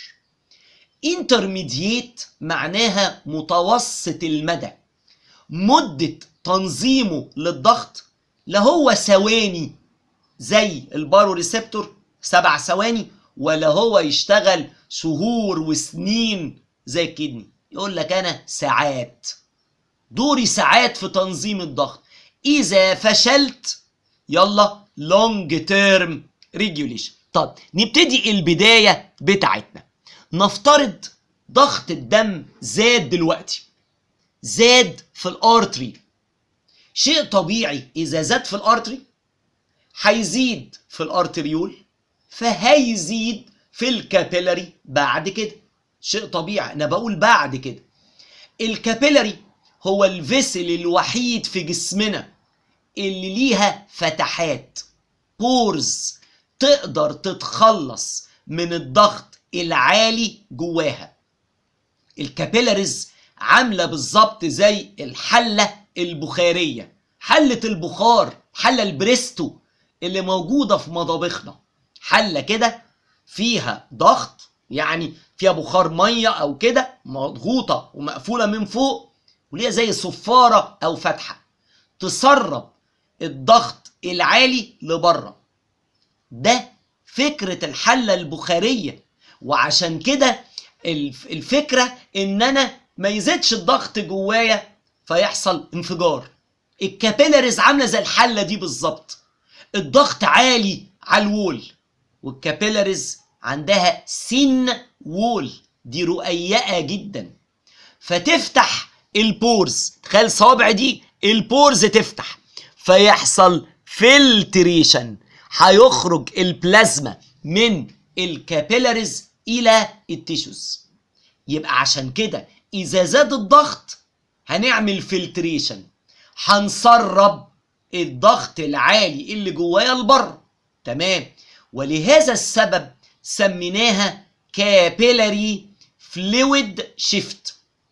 انترميديت معناها متوسط المدى مدة تنظيمه للضغط لا هو ثواني زي البارو ريسبتور سبع ثواني ولا هو يشتغل شهور وسنين زي الكدني يقول لك انا ساعات دوري ساعات في تنظيم الضغط اذا فشلت يلا لونج تيرم ريجوليشن طب نبتدي البدايه بتاعتنا نفترض ضغط الدم زاد دلوقتي زاد في الارتري شيء طبيعي اذا زاد في الارتري هيزيد في الارتريول فهيزيد في الكابيلاري بعد كده شيء طبيعي انا بقول بعد كده الكابيلاري هو الفيسل الوحيد في جسمنا اللي ليها فتحات بورز تقدر تتخلص من الضغط العالي جواها الكابيلاريز عامله بالظبط زي الحله البخاريه حله البخار حله البريستو اللي موجوده في مطابخنا حله كده فيها ضغط يعني فيها بخار ميه او كده مضغوطه ومقفوله من فوق وليها زي صفاره او فتحه تسرب الضغط العالي لبره ده فكرة الحلة البخارية وعشان كده الف- الفكرة ان انا ما يزيدش الضغط جوايا فيحصل انفجار الكابيلاريز عاملة زي الحلة دي بالظبط الضغط عالي على الوول والكابيلاريز عندها سن وول دي رقيقة جدا فتفتح البورز تخيل الصوابع دي البورز تفتح فيحصل فلتريشن هيخرج البلازما من الكابيلاريز الى التيشوز يبقى عشان كده اذا زاد الضغط هنعمل فلتريشن هنسرب الضغط العالي اللي جوايا لبره تمام ولهذا السبب سميناها كابيلاري فلويد شيفت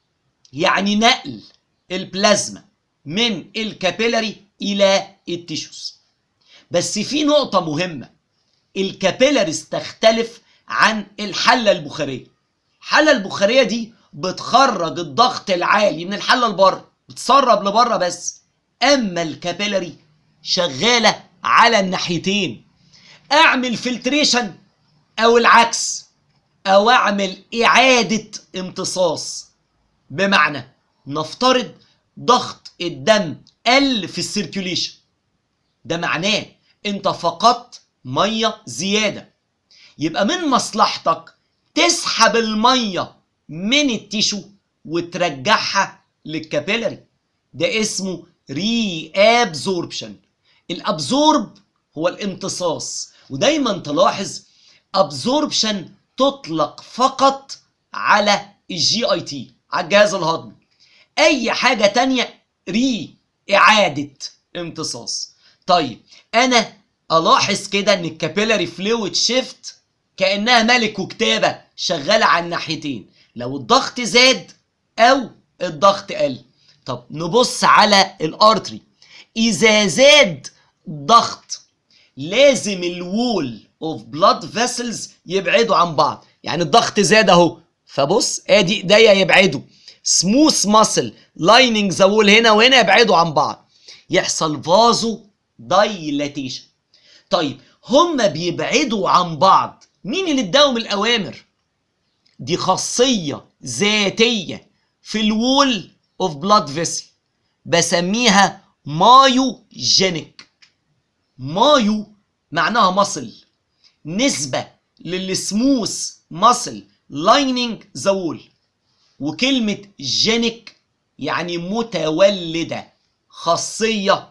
يعني نقل البلازما من الكابيلاري الى التيشوز بس في نقطة مهمة الكابيلاريز تختلف عن الحلة البخارية الحلة البخارية دي بتخرج الضغط العالي من الحلة لبره بتسرب لبره بس اما الكابيلاري شغالة على الناحيتين اعمل فلتريشن او العكس او اعمل اعادة امتصاص بمعنى نفترض ضغط الدم قل في السيركيوليشن ده معناه انت فقدت ميه زياده يبقى من مصلحتك تسحب الميه من التيشو وترجعها للكابيلاري ده اسمه ري ابزوربشن الابزورب هو الامتصاص ودايما تلاحظ ابزوربشن تطلق فقط على الجي اي تي على الجهاز الهضمي اي حاجه تانية ري اعاده امتصاص طيب انا الاحظ كده ان الكابيلاري فلويد شيفت كانها ملك وكتابه شغاله على الناحيتين لو الضغط زاد او الضغط قل طب نبص على الارتري اذا زاد ضغط لازم الوول اوف بلاد فيسلز يبعدوا عن بعض يعني الضغط زاد اهو فبص ادي ايديا يبعدوا سموث ماسل لايننج ذا وول هنا وهنا يبعدوا عن بعض يحصل فازو دايلاتيشن طيب هما بيبعدوا عن بعض مين اللي اداهم الاوامر دي خاصيه ذاتيه في الوول اوف بلاد فيسل بسميها مايوجينيك مايو معناها مصل نسبة للسموث مصل لايننج ذا وول وكلمة جينيك يعني متولدة خاصية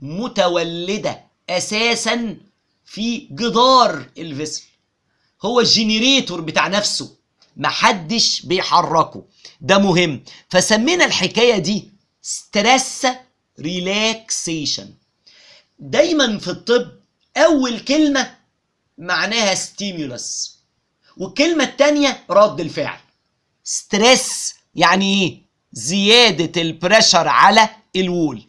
متولدة أساسا في جدار الفيسل هو الجنريتور بتاع نفسه محدش بيحركه ده مهم فسمينا الحكاية دي ستريس ريلاكسيشن دايما في الطب اول كلمه معناها ستيمولس والكلمه الثانيه رد الفعل ستريس يعني ايه زياده البريشر على الوول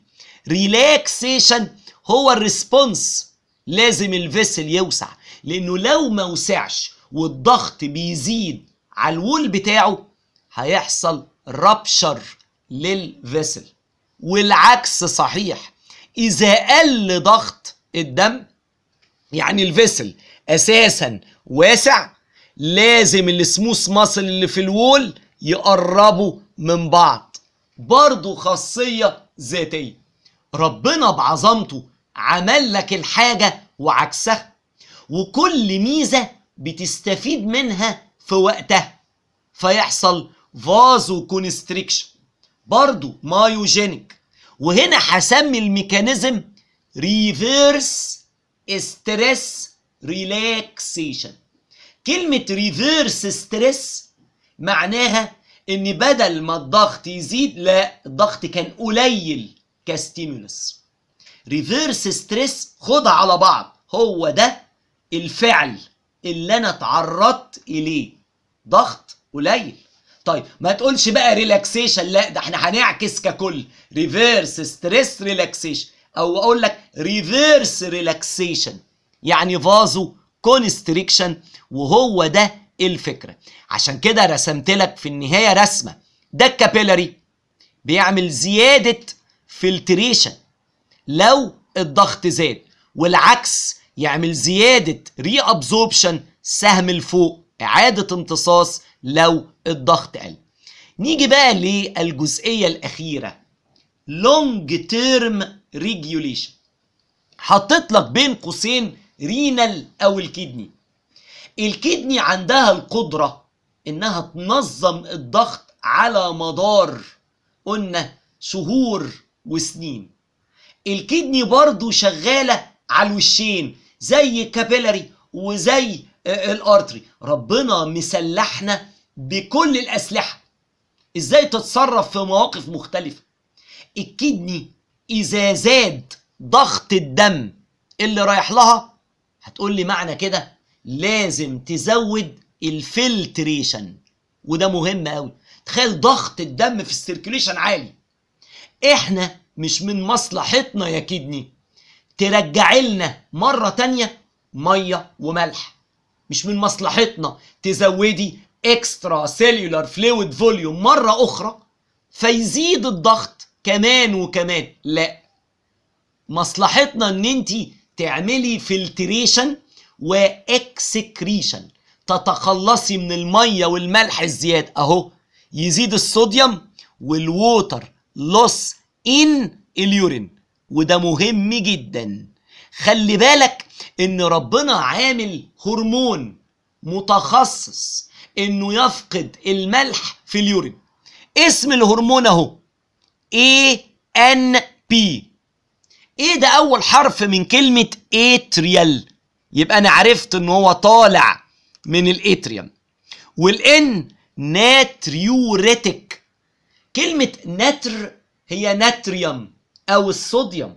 ريلاكسيشن هو الريسبونس لازم الفيسل يوسع لانه لو ما وسعش والضغط بيزيد على الوول بتاعه هيحصل رابشر للفيسل والعكس صحيح اذا قل ضغط الدم يعني الفيسل اساسا واسع لازم السموث ماسل اللي في الوول يقربوا من بعض برضو خاصية ذاتية ربنا بعظمته عمل لك الحاجة وعكسها وكل ميزة بتستفيد منها في وقتها فيحصل فازو كونستريكشن برضو مايوجينيك وهنا هسمي الميكانيزم ريفيرس ستريس ريلاكسيشن كلمة ريفيرس ستريس معناها ان بدل ما الضغط يزيد لا الضغط كان قليل كستيمولس ريفيرس ستريس خدها على بعض هو ده الفعل اللي انا اتعرضت اليه ضغط قليل طيب ما تقولش بقى ريلاكسيشن لا ده احنا هنعكس ككل ريفيرس ستريس ريلاكسيشن او اقول لك ريفيرس ريلاكسيشن يعني فازو كونستريكشن وهو ده الفكره عشان كده رسمت لك في النهايه رسمه ده الكابيلاري بيعمل زياده فلتريشن لو الضغط زاد والعكس يعمل زيادة ري ابزوربشن سهم لفوق إعادة امتصاص لو الضغط قل نيجي بقى للجزئية الأخيرة long term regulation حطيت لك بين قوسين رينال أو الكدني الكدني عندها القدرة إنها تنظم الضغط على مدار قلنا شهور وسنين الكدني برضو شغالة على الوشين زي الكابيلاري وزي الارتري ربنا مسلحنا بكل الاسلحه ازاي تتصرف في مواقف مختلفه الكدني اذا زاد ضغط الدم اللي رايح لها هتقول لي معنى كده لازم تزود الفلتريشن وده مهم قوي تخيل ضغط الدم في السيركيليشن عالي احنا مش من مصلحتنا يا كدني ترجع لنا مرة تانية مية وملح مش من مصلحتنا تزودي اكسترا سيلولار فلويد فوليوم مرة أخرى فيزيد الضغط كمان وكمان لا مصلحتنا ان انت تعملي فلتريشن واكسكريشن تتخلصي من الميه والملح الزياد اهو يزيد الصوديوم والووتر لوس ان اليورين وده مهم جدا خلي بالك ان ربنا عامل هرمون متخصص انه يفقد الملح في اليورين اسم الهرمون اهو اي ان بي ايه ده اول حرف من كلمة اتريال يبقى انا عرفت ان هو طالع من الاتريوم والان ناتريوريتك كلمة نتر هي ناتريوم او الصوديوم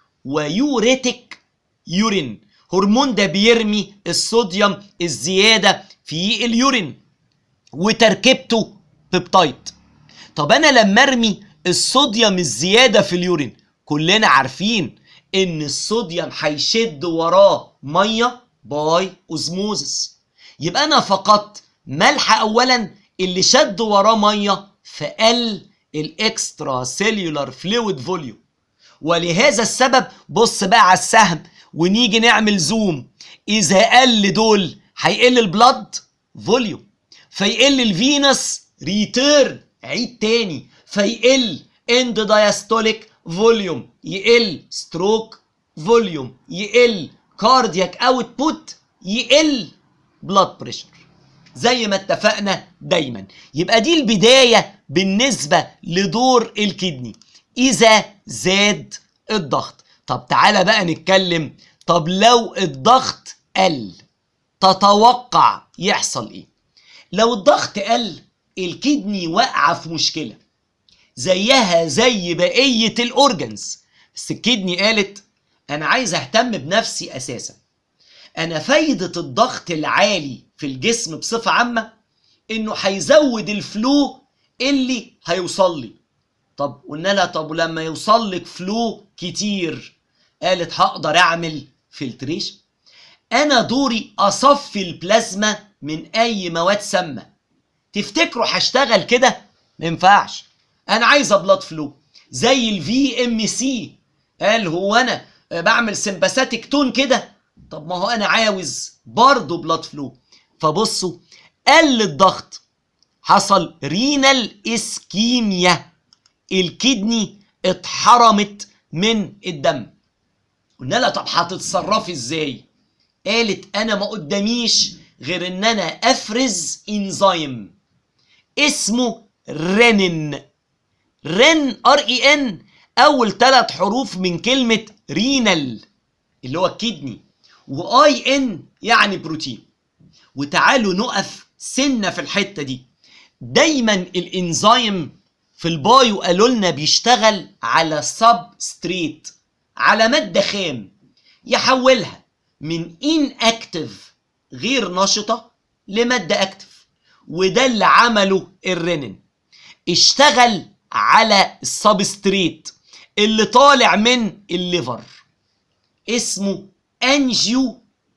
ويوريتك يورين هرمون ده بيرمي الصوديوم الزيادة في اليورين وتركيبته بيبتايد طب انا لما ارمي الصوديوم الزيادة في اليورين كلنا عارفين ان الصوديوم هيشد وراه ميه باي اوزموزس يبقى انا فقدت ملح اولا اللي شد وراه ميه فقل الاكسترا سيلولار فلويد فوليوم ولهذا السبب بص بقى على السهم ونيجي نعمل زوم اذا قل دول هيقل البلد فوليوم فيقل الفينس ريتيرن عيد تاني فيقل اند دايستوليك فوليوم يقل ستروك فوليوم يقل كاردياك اوتبوت يقل بلاد بريشر زي ما اتفقنا دايما يبقى دي البدايه بالنسبه لدور الكدني اذا زاد الضغط طب تعالى بقى نتكلم طب لو الضغط قل تتوقع يحصل ايه لو الضغط قل الكدني واقعه في مشكله زيها زي بقيه الاورجنز بس الكدني قالت انا عايز اهتم بنفسي اساسا انا فايده الضغط العالي في الجسم بصفه عامه انه هيزود الفلو اللي هيوصل لي طب قلنا لها طب ولما يوصل لك فلو كتير قالت هقدر اعمل فلتريشن انا دوري اصفي البلازما من اي مواد سامه تفتكروا هشتغل كده ما ينفعش انا عايزه بلاد فلو زي الفي ام سي قال هو انا بعمل سمباثيك تون كده طب ما هو انا عاوز برضه بلاد فلو فبصوا قل الضغط حصل رينال اسكيميا الكدني اتحرمت من الدم قلنا لها طب هتتصرفي ازاي قالت انا ما قداميش غير ان انا افرز انزيم اسمه رينين رين ار اي ان اول ثلاث حروف من كلمه رينال اللي هو الكدني واي ان يعني بروتين وتعالوا نقف سنه في الحته دي دايما الانزيم في البايو قالوا لنا بيشتغل على سب ستريت على ماده خام يحولها من ان اكتف غير نشطه لماده اكتف وده اللي عمله الرينين اشتغل على السبستريت اللي طالع من الليفر اسمه انجيو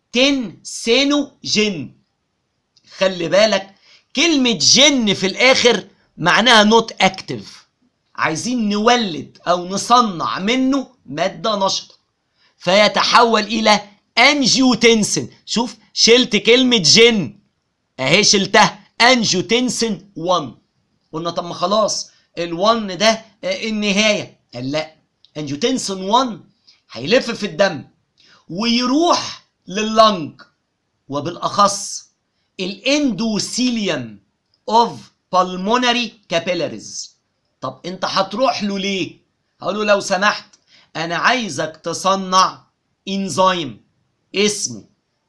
تنسينوجين خلي بالك كلمة جن في الآخر معناها نوت اكتف عايزين نولد او نصنع منه ماده نشطه فيتحول الى انجيوتنسن شوف شلت كلمه جن اهي شلتها انجيوتنسن 1 قلنا طب ما خلاص ال1 ده آه، النهايه قال لا انجيوتنسن 1 هيلف في الدم ويروح لللنج وبالاخص الاندوثيليوم اوف pulmonary capillaries طب انت هتروح له ليه هقول له لو سمحت انا عايزك تصنع انزيم اسمه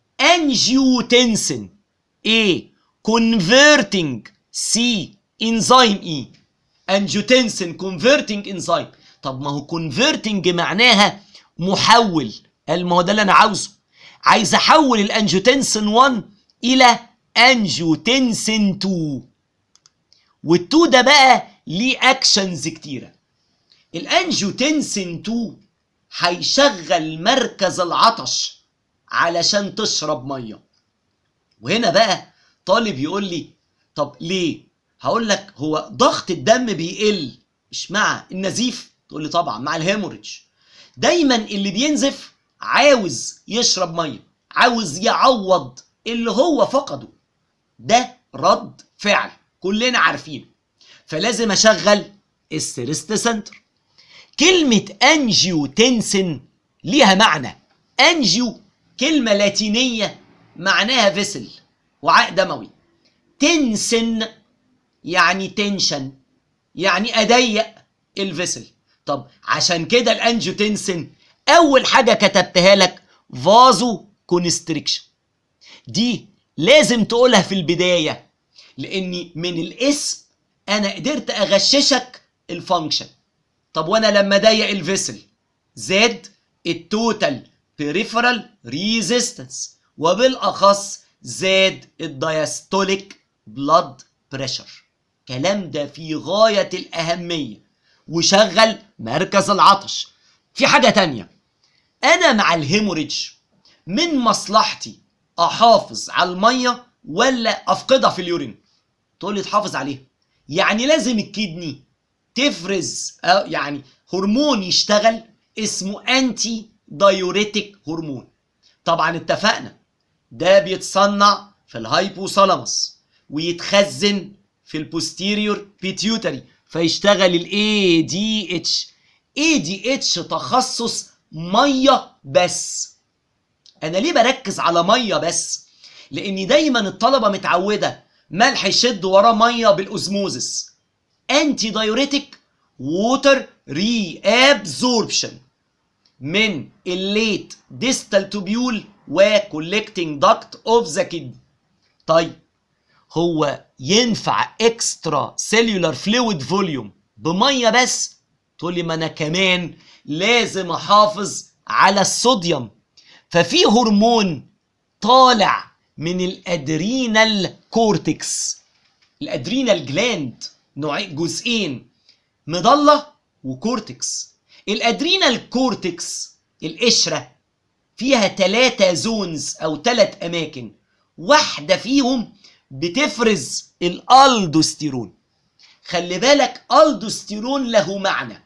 angiotensin A converting C enzyme E angiotensin converting enzyme طب ما هو converting معناها محول قال ما هو ده اللي انا عاوزه عايز احول الانجيوتنسين 1 الى انجيوتنسين 2 وال2 ده بقى ليه اكشنز كتيره الانجيوتنسين 2 هيشغل مركز العطش علشان تشرب ميه وهنا بقى طالب يقول لي طب ليه هقول لك هو ضغط الدم بيقل مش مع النزيف تقول لي طبعا مع الهيموريدج دايما اللي بينزف عاوز يشرب ميه عاوز يعوض اللي هو فقده ده رد فعل كلنا عارفينه فلازم اشغل السيرست سنتر كلمة انجيوتنسن ليها معنى انجيو كلمة لاتينية معناها فيسل وعاء دموي تنسن يعني تنشن يعني اضيق الفيسل طب عشان كده الانجيوتنسن اول حاجة كتبتها لك فازو كونستريكشن دي لازم تقولها في البداية لاني من الاسم انا قدرت اغششك الفانكشن طب وانا لما ضيق الفيسل زاد التوتال بيريفرال ريزيستنس وبالاخص زاد الدايستوليك بلاد بريشر كلام ده في غاية الأهمية وشغل مركز العطش في حاجة تانية أنا مع الهيموريدج من مصلحتي أحافظ على المية ولا أفقدها في اليورين تقول لي تحافظ عليها يعني لازم الكدني تفرز أو يعني هرمون يشتغل اسمه انتي دايوريتك هرمون طبعا اتفقنا ده بيتصنع في الهايبوثالاموس ويتخزن في البوستيريور بيتيوتري فيشتغل الاي دي اتش اي دي اتش تخصص ميه بس انا ليه بركز على ميه بس لان دايما الطلبه متعوده ملح يشد وراه ميه بالاوزموزس انتي دايوريتك ووتر ري ابزوربشن من الليت ديستال توبيول وكولكتنج داكت اوف ذا كدني طيب هو ينفع اكسترا سيلولار فلويد فوليوم بميه بس تقول لي ما انا كمان لازم احافظ على الصوديوم ففي هرمون طالع من الادرينال كورتكس الادرينال جلاند نوعين جزئين مضله وكورتكس الادرينال كورتكس القشره فيها ثلاثة زونز او ثلاث اماكن واحده فيهم بتفرز الالدوستيرون خلي بالك الدوستيرون له معنى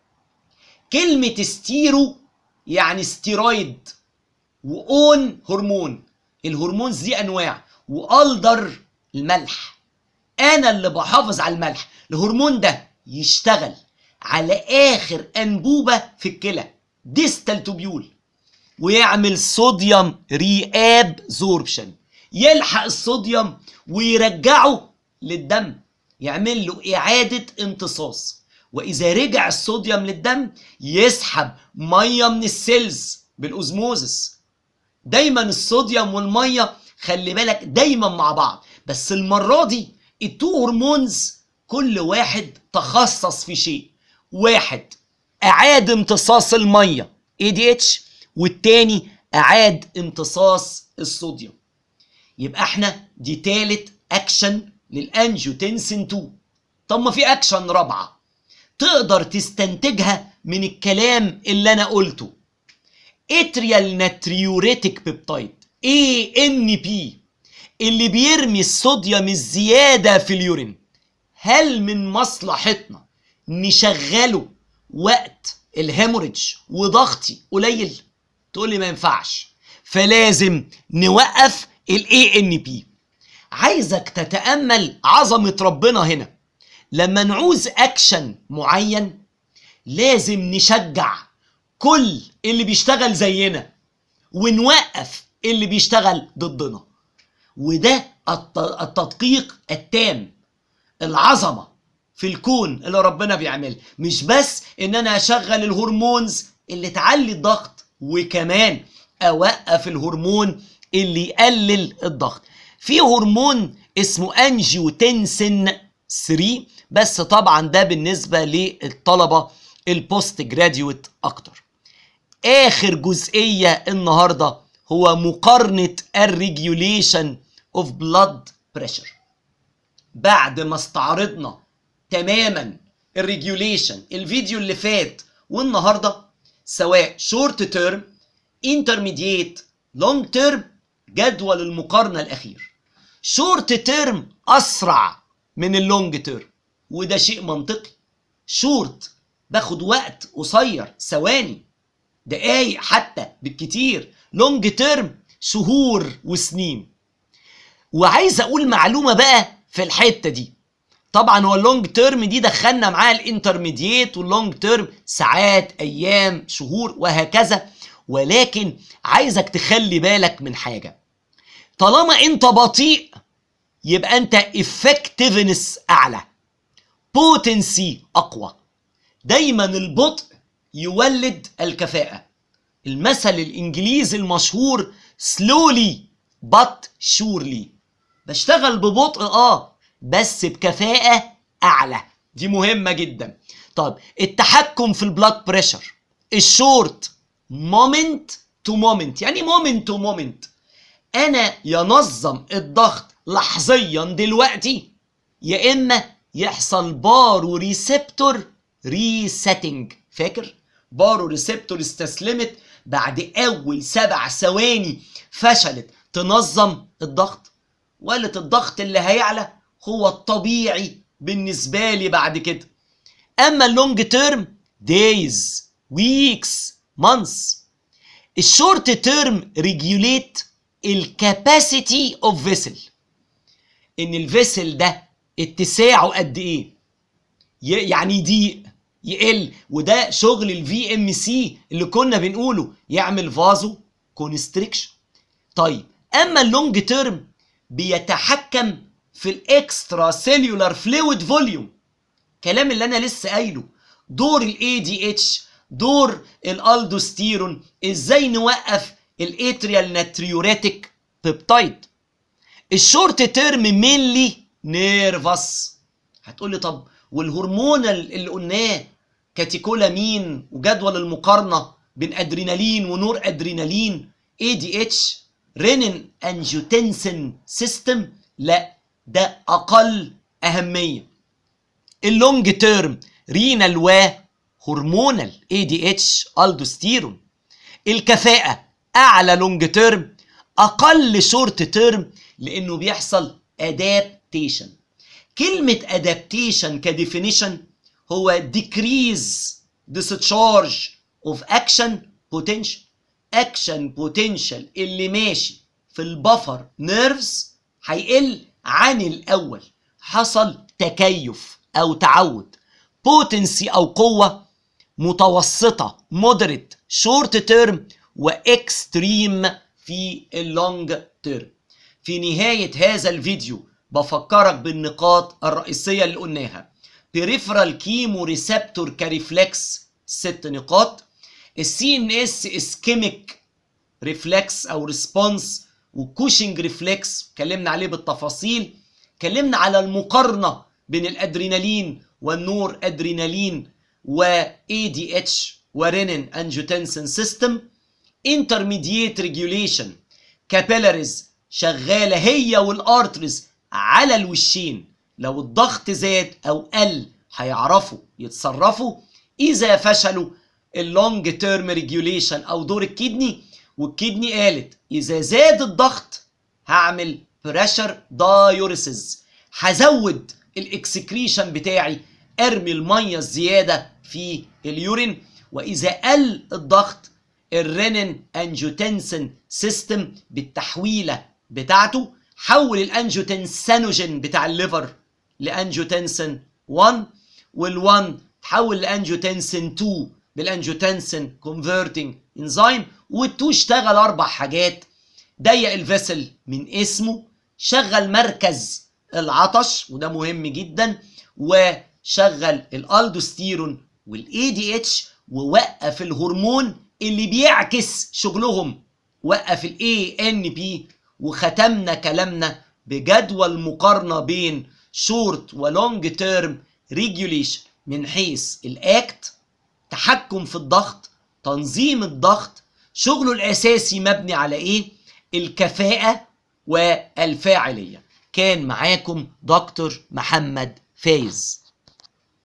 كلمة ستيرو يعني ستيرويد وأون هرمون الهرمونز دي أنواع وألدر الملح أنا اللي بحافظ على الملح الهرمون ده يشتغل على آخر أنبوبة في الكلى ديستال توبيول ويعمل صوديوم رياب زوربشن يلحق الصوديوم ويرجعه للدم يعمل له إعادة امتصاص وإذا رجع الصوديوم للدم يسحب مية من السيلز بالأوزموزس دايما الصوديوم والمية خلي بالك دايما مع بعض بس المرة دي التو هرمونز كل واحد تخصص في شيء واحد أعاد امتصاص المية ADH والتاني أعاد امتصاص الصوديوم يبقى احنا دي تالت اكشن للانجيوتنسين 2 طب ما في اكشن رابعه تقدر تستنتجها من الكلام اللي انا قلته اتريال ناتريوريتك بيبتايد اي ان بي اللي بيرمي الصوديوم الزياده في اليورين هل من مصلحتنا نشغله وقت الهيموريدج وضغطي قليل تقول لي ما ينفعش فلازم نوقف الاي ان بي عايزك تتامل عظمه ربنا هنا لما نعوز اكشن معين لازم نشجع كل اللي بيشتغل زينا ونوقف اللي بيشتغل ضدنا وده الت- التدقيق التام العظمه في الكون اللي ربنا بيعملها مش بس ان انا اشغل الهرمونز اللي تعلي الضغط وكمان اوقف الهرمون اللي يقلل الضغط في هرمون اسمه انجيوتنسين 3 بس طبعا ده بالنسبه للطلبه البوست جراديويت اكتر اخر جزئيه النهارده هو مقارنه الريجوليشن اوف بلاد بريشر بعد ما استعرضنا تماما الريجوليشن الفيديو اللي فات والنهارده سواء شورت تيرم انترميديت لونج تيرم جدول المقارنه الاخير شورت تيرم اسرع من اللونج تيرم وده شيء منطقي شورت باخد وقت قصير ثواني دقايق حتى بالكتير لونج تيرم شهور وسنين وعايز اقول معلومه بقى في الحته دي طبعا هو اللونج تيرم دي دخلنا معاه الانترميديت واللونج تيرم ساعات ايام شهور وهكذا ولكن عايزك تخلي بالك من حاجه طالما انت بطيء يبقى انت افكتيفنس اعلى بوتنسي اقوى دايما البطء يولد الكفاءه المثل الانجليزي المشهور slowly but surely بشتغل ببطء اه بس بكفاءة أعلى دي مهمة جدا طب التحكم في البلاد بريشر الشورت مومنت تو مومنت يعني مومنت تو مومنت أنا ينظم الضغط لحظيا دلوقتي يا إما يحصل بارو ريسبتور ريسيتنج فاكر بارو ريسبتور استسلمت بعد أول سبع ثواني فشلت تنظم الضغط وقالت الضغط اللي هيعلى هو الطبيعي بالنسبة لي بعد كده أما اللونج تيرم days weeks months الشورت تيرم ريجوليت الكاباسيتي اوف فيسل ان الفيسل ده اتساعه قد ايه ي- يعني يضيق يقل وده شغل الفي ام سي اللي كنا بنقوله يعمل فازو كونستريكشن طيب اما اللونج تيرم بيتحكم في الاكسترا سيلولار فلويد فوليوم كلام اللي انا لسه قايله دور الاي دي اتش دور الالدوستيرون ازاي نوقف الاتريال ناتريوريتك بيبتايد الشورت تيرم مينلي نيرفس هتقولي طب والهرمون اللي قلناه كاتيكولامين وجدول المقارنه بين ادرينالين ونور ادرينالين اي دي اتش رينين انجيوتنسين سيستم لا ده اقل اهميه اللونج تيرم رينال و هرمونال اي دي اتش الدوستيرون الكفاءه اعلى لونج تيرم اقل شورت تيرم لانه بيحصل ادابتيشن كلمه ادابتيشن كديفينيشن هو decrease discharge of action potential action potential اللي ماشي في البفر نيرفز هيقل عن الاول حصل تكيف او تعود بوتنسي او قوه متوسطه مودريت شورت تيرم واكستريم في اللونج تيرم في نهايه هذا الفيديو بفكرك بالنقاط الرئيسيه اللي قلناها بريفرال كيمو ريسبتور كريفلكس ست نقاط السي ان اس اسكيميك ريفلكس او ريسبونس وكوشنج ريفلكس اتكلمنا عليه بالتفاصيل اتكلمنا على المقارنه بين الادرينالين والنور ادرينالين و اي دي اتش ورينين انجيوتنسين سيستم انترميديت ريجوليشن كابيلاريز شغاله هي والارتريز على الوشين لو الضغط زاد او قل هيعرفوا يتصرفوا اذا فشلوا اللونج تيرم ريجوليشن او دور الكدني والكدني قالت اذا زاد الضغط هعمل بريشر دايوريسز هزود الاكسكريشن بتاعي ارمي الميه الزياده في اليورين واذا قل الضغط الرينين انجيوتنسن سيستم بالتحويله بتاعته حول الانجيوتنسينوجين بتاع الليفر لانجيوتنسن 1 وال1 تحول لانجيوتنسن 2 بالانجيوتنسن كونفرتنج انزيم وال2 اشتغل اربع حاجات ضيق الفيسل من اسمه شغل مركز العطش وده مهم جدا وشغل الالدوستيرون والاي دي اتش ووقف الهرمون اللي بيعكس شغلهم وقف الاي ان بي وختمنا كلامنا بجدول مقارنه بين شورت ولونج تيرم ريجوليشن من حيث الاكت تحكم في الضغط تنظيم الضغط شغله الاساسي مبني على ايه الكفاءه والفاعليه كان معاكم دكتور محمد فايز